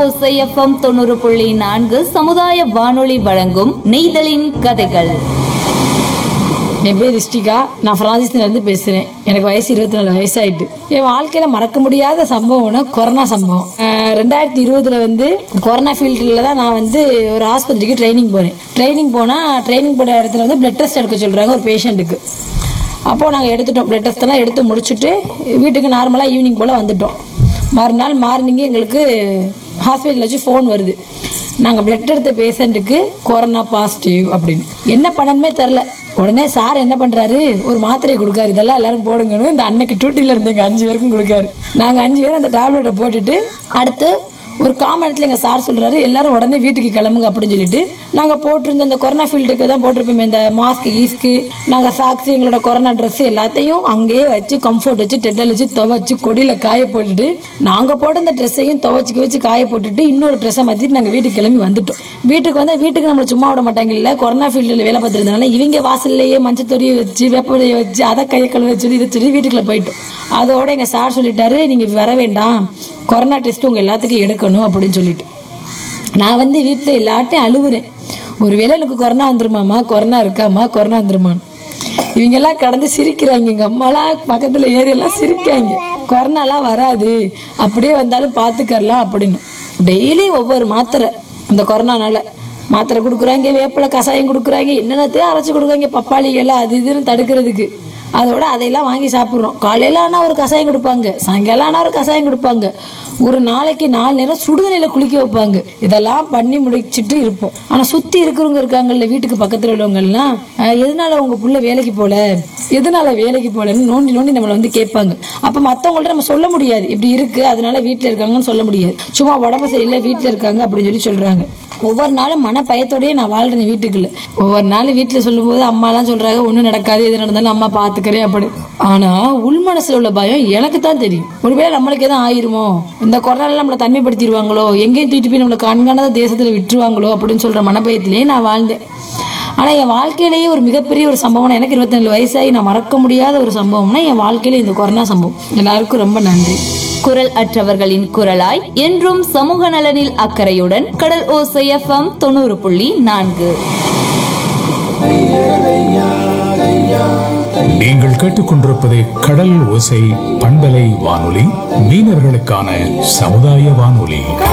ஓசை எஃப்எம் தொண்ணூறு புள்ளி நான்கு சமுதாய வானொலி வழங்கும் நெய்தலின் கதைகள் என் பேர் ரிஷ்டிகா நான் பிரான்சிஸ்லேருந்து பேசுகிறேன் எனக்கு வயசு இருபத்தி நாலு வயசாயிட்டு என் வாழ்க்கையில் மறக்க முடியாத சம்பவம்னா கொரோனா சம்பவம் அஹ் ரெண்டாயிரத்தி இருபதுல வந்து கொரோனா ஃபீல்டில் தான் நான் வந்து ஒரு ஆஸ்பத்திரிக்கு ட்ரைனிங் போனேன் ட்ரைனிங் போனால் ட்ரைனிங் போன இடத்துல வந்து பிளட் டெஸ்ட் எடுக்க சொல்கிறாங்க ஒரு பேஷண்ட்டுக்கு அப்போது நாங்கள் எடுத்துட்டோம் பிளட் டெஸ்ட் எல்லாம் எடுத்து முடிச்சுட்டு வீட்டுக்கு நார்மலாக ஈவினிங் போல் வந்துட்டோம் மறுநாள் மார்னிங்கே எங்களுக்கு ஹாஸ்பிட்டல் வச்சு ஃபோன் வருது நாங்கள் பிளட் எடுத்த பேஷண்ட்டுக்கு கொரோனா பாசிட்டிவ் அப்படின்னு என்ன பண்ணணுமே தெரில உடனே சார் என்ன பண்ணுறாரு ஒரு மாத்திரையை கொடுக்காரு இதெல்லாம் எல்லாரும் போடுங்கன்னு இந்த அன்னைக்கு டியூட்டியில் இருந்தவங்க அஞ்சு பேருக்கும் கொடுக்காரு நாங்கள் அஞ்சு பேரும் அந்த டேப்லெட்டை போட்டுட்டு அடுத்து ஒரு காமனத்தில் எங்கள் சார் சொல்கிறாரு எல்லாரும் உடனே வீட்டுக்கு கிளம்புங்க அப்படின்னு சொல்லிட்டு நாங்கள் போட்டிருந்த இந்த கொரோனா ஃபீல்டுக்கு தான் போட்டிருப்போமே இந்த மாஸ்க் ஈஸ்க்கு நாங்கள் சாக்ஸ் எங்களோட கொரோனா ட்ரெஸ் எல்லாத்தையும் அங்கேயே வச்சு கம்ஃபர்ட் வச்சு டெட்டல் வச்சு துவைச்சு கொடியில் காய போட்டுட்டு நாங்கள் போட்ட இந்த ட்ரெஸ்ஸையும் துவைச்சிக்க வச்சு காய போட்டுட்டு இன்னொரு ட்ரெஸ்ஸை மாற்றிட்டு நாங்கள் வீட்டுக்கு கிளம்பி வந்துட்டோம் வீட்டுக்கு வந்து வீட்டுக்கு நம்மளை சும்மா விட மாட்டாங்க இல்லை கொரோனா ஃபீல்டில் வேலை பார்த்துருந்தனால இவங்க வாசல்லையே மஞ்சள் தொடியை வச்சு வேப்பலையை வச்சு அதை கையை கழுவ சொல்லி இதை சொல்லி வீட்டுக்குள்ள போயிட்டோம் அதோட எங்கள் சார் சொல்லிட்டாரு நீங்கள் வர வேண்டாம் கொரோனா டெஸ்ட் உங்கள் எல்லாத்துக்கும் எடுக்கணும் அப்படின்னு சொல்லிட்டு நான் வந்து வீட்டில் எல்லாட்டையும் அழுவுறேன் ஒருவேளை எனக்கு கொரோனா வந்துருமாம்மா கொரோனா இருக்காம்மா கொரோனா வந்துருமான்னு இவங்க எல்லாம் கடந்து சிரிக்கிறாங்க எங்க அம்மாலாம் பக்கத்துல ஏறி எல்லாம் சிரிக்காங்க கொரோனாலாம் வராது அப்படியே வந்தாலும் பார்த்துக்கறலாம் அப்படின்னு டெய்லி ஒவ்வொரு மாத்திரை இந்த கொரோனானால மாத்திரை கொடுக்குறாங்க வேப்பிலை கஷாயம் கொடுக்குறாங்க என்னென்னத்தையும் அரைச்சி கொடுக்குறாங்க பப்பாளி எல்லாம் அது இதுன்னு தடுக்கிறதுக்கு அதோட அதையெல்லாம் வாங்கி சாப்பிட்றோம் காலையில ஆனால் ஒரு கஷாயம் கொடுப்பாங்க சாயங்காலம் ஆனால் ஒரு கஷாயம் கொடுப்பாங்க ஒரு நாளைக்கு நாலு நேரம் சுடுதண்ணில குளிக்க வைப்பாங்க இதெல்லாம் பண்ணி முடிச்சிட்டு இருப்போம் ஆனால் சுற்றி இருக்கிறவங்க இருக்காங்கல்ல வீட்டுக்கு பக்கத்தில் உள்ளவங்கலாம் "அஹ், எதனால உங்க புள்ள வேலைக்கு போல எதனால வேலைக்கு போலன்னு நோண்டி நோண்டி நம்மளை வந்து கேட்பாங்க அப்போ மற்றவங்கள்ட்ட நம்ம சொல்ல முடியாது இப்படி இருக்கு அதனால வீட்டில் இருக்காங்கன்னு சொல்ல முடியாது சும்மா உடம்பு சரியில்லை வீட்டில் இருக்காங்க அப்படின்னு சொல்லி சொல்றாங்க ஒவ்வொரு நாளும் மன பயத்தோடயே நான் வாழ்றேன் வீட்டுக்குள்ள ஒவ்வொரு நாள் வீட்டில் சொல்லும்போது அம்மாலாம் சொல்றாங்க ஒன்றும் நடக்காது எது நடந்தாலும் அம்மா பார்த்துக்கிறேன் அப்படி ஆனா உள் மனசுல உள்ள பயம் எனக்கு தான் தெரியும் ஒருவேளை நம்மளுக்கு எதுவும் ஆயிருமோ இந்த கொரோனால நம்மளை தனிமைப்படுத்திடுவாங்களோ எங்கேயும் தூக்கிட்டு போய் நம்மளை கண்காணாத தேசத்துல விட்டுருவாங்களோ அப்படின்னு சொல்ற மனபயத்திலேயே நான் வாழ்ந்தேன் ஆனா என் வாழ்க்கையிலேயே ஒரு மிகப்பெரிய ஒரு சம்பவம் எனக்கு இருபத்தி நாலு வயசாகி நான் மறக்க முடியாத ஒரு சம்பவம்னா என் வாழ்க்கையில இந்த கொரோனா சம்பவம் எல்லாருக்கும் ரொம்ப நன்றி குரல் அற்றவர்களின் குரலாய் என்றும் சமூக நலனில் அக்கறையுடன் கடல் ஓசை எஃப்எம் தொண்ணூறு புள்ளி நான்கு நீங்கள் கேட்டுக்கொண்டிருப்பது கடல் ஓசை பண்பலை வானொலி மீனவர்களுக்கான சமுதாய வானொலி